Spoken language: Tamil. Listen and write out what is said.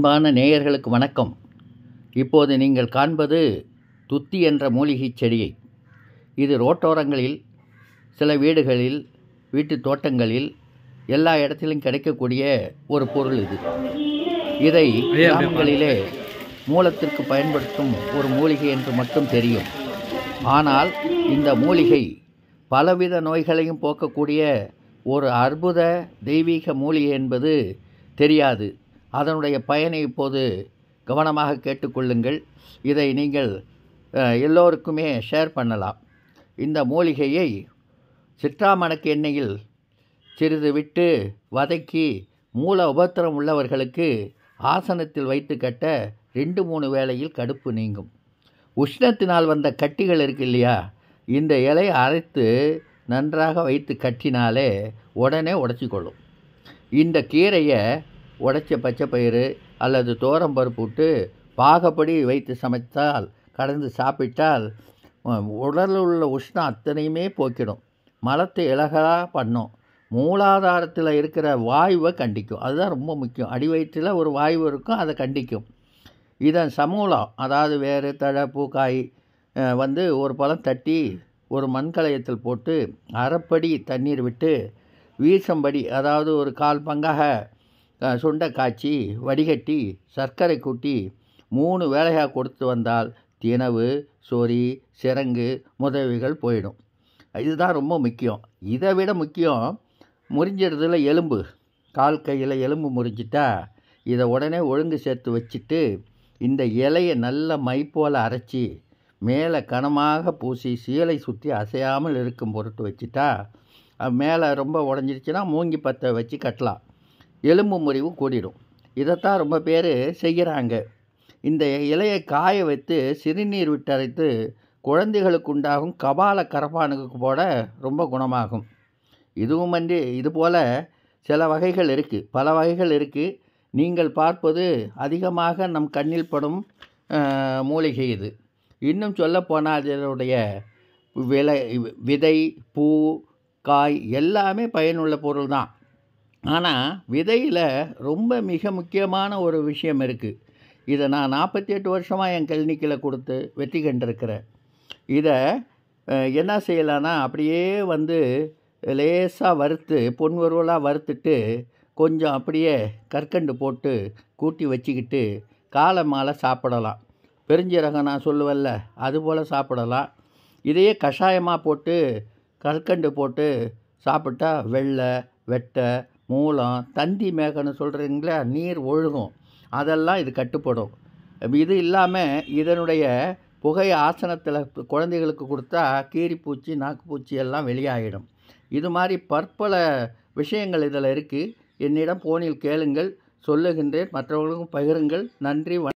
அன்பான நேயர்களுக்கு வணக்கம் இப்போது நீங்கள் காண்பது துத்தி என்ற மூலிகைச் செடியை இது ரோட்டோரங்களில் சில வீடுகளில் வீட்டுத் தோட்டங்களில் எல்லா இடத்திலும் கிடைக்கக்கூடிய ஒரு பொருள் இது இதை கிராமங்களிலே மூலத்திற்கு பயன்படுத்தும் ஒரு மூலிகை என்று மட்டும் தெரியும் ஆனால் இந்த மூலிகை பலவித நோய்களையும் போக்கக்கூடிய ஒரு அற்புத தெய்வீக மூலிகை என்பது தெரியாது அதனுடைய பயனை இப்போது கவனமாக கேட்டுக்கொள்ளுங்கள் இதை நீங்கள் அஹ், எல்லோருக்குமே ஷேர் பண்ணலாம் இந்த மூலிகையை சிற்றாமணக்கு எண்ணெயில் சிறிது விட்டு வதக்கி மூல உபத்திரம் உள்ளவர்களுக்கு ஆசனத்தில் வைத்து கட்ட ரெண்டு மூணு வேளையில் கடுப்பு நீங்கும் உஷ்ணத்தினால் வந்த கட்டிகள் இருக்கு இல்லையா இந்த இலையை அரைத்து நன்றாக வைத்து கட்டினாலே உடனே உடச்சிக்கொள்ளும் இந்த கீரையை உடைச்ச பச்சை பயிறு அல்லது தோரம்பருப்பு விட்டு பாகப்படி வைத்து சமைத்தால் கலந்து சாப்பிட்டால் உம், உடலில் உள்ள உஷ்ணம் அத்தனையுமே போக்கிடும் மலத்தை இலகா பண்ணும் மூலாதாரத்தில் இருக்கிற வாயுவை கண்டிக்கும் அதுதான் ரொம்ப முக்கியம் அடி வயிற்றில் ஒரு வாயு இருக்கும் அதை கண்டிக்கும் இதன் சமூலம் அதாவது வேறு தழை பூக்காய் அஹ், வந்து ஒரு பழம் தட்டி ஒரு மண்கலயத்தில் போட்டு அரைப்படி தண்ணீர் விட்டு வீசம்படி அதாவது ஒரு கால் பங்காக அஹ், சுண்டை காய்ச்சி வடிகட்டி சர்க்கரை கூட்டி மூணு வேலையாக கொடுத்து வந்தால் தினவு சொறி சிரங்கு முதவிகள் போயிடும் இதுதான் ரொம்ப முக்கியம் இதை விட முக்கியம் முறிஞ்சிடுறதுல எலும்பு கால் கையில் எலும்பு முறிஞ்சிட்டா இதை உடனே ஒழுங்கு சேர்த்து வச்சுட்டு இந்த இலையை நல்ல மை போல் அரைச்சி மேலே கனமாக பூசி சீலை சுற்றி அசையாமல் இருக்கும் பொருட்டு வச்சுட்டா அது மேலே ரொம்ப உடஞ்சிருச்சுன்னா மூங்கி பற்ற வச்சு கட்டலாம் எலும்பு முறிவு கூடிடும் இதைத்தான் ரொம்ப பேர் செய்கிறாங்க இந்த இலையை காய வைத்து சிறுநீர் விட்டரைத்து குழந்தைகளுக்கு உண்டாகும் கபால கரப்பானுக்கு போட ரொம்ப குணமாகும் இதுவும் வந்து இது போல் சில வகைகள் இருக்குது பல வகைகள் இருக்குது நீங்கள் பார்ப்பது அதிகமாக நம் கண்ணில் படும் அஹ், மூலிகை இது இன்னும் சொல்லப்போனால் இதனுடைய விலை விதை பூ காய் எல்லாமே பயனுள்ள பொருள் தான் ஆனால் விதையில் ரொம்ப மிக முக்கியமான ஒரு விஷயம் இருக்குது இதை நான் நாற்பத்தி எட்டு வருஷமாக என் கிளினிக்கில் கொடுத்து வெற்றி கண்டிருக்கிறேன் இதை அஹ், என்ன செய்யலான்னா அப்படியே வந்து லேசாக வறுத்து பொன் வறுவலாக வறுத்துட்டு கொஞ்சம் அப்படியே கற்கண்டு போட்டு கூட்டி வச்சுக்கிட்டு காலை மாலை சாப்பிடலாம் பெருஞ்சீரகம் நான் சொல்லுவல்ல அது போல் சாப்பிடலாம் இதையே கஷாயமாக போட்டு கற்கண்டு போட்டு சாப்பிட்டா வெள்ளை வெட்டை மூலம் தந்தி மேகன்னு சொல்கிறீங்களா நீர் ஒழுகும் அதெல்லாம் இது கட்டுப்படும் இது இல்லாமல் இதனுடைய புகை ஆசனத்தில் குழந்தைகளுக்கு கொடுத்தா கீரிப்பூச்சி நாக்குப்பூச்சி எல்லாம் வெளியாகிடும் இது மாதிரி பற்பல விஷயங்கள் இதில் இருக்குது என்னிடம் போனில் கேளுங்கள் சொல்லுகின்றேன் மற்றவர்களுக்கும் பகிருங்கள் நன்றி வணக்கம்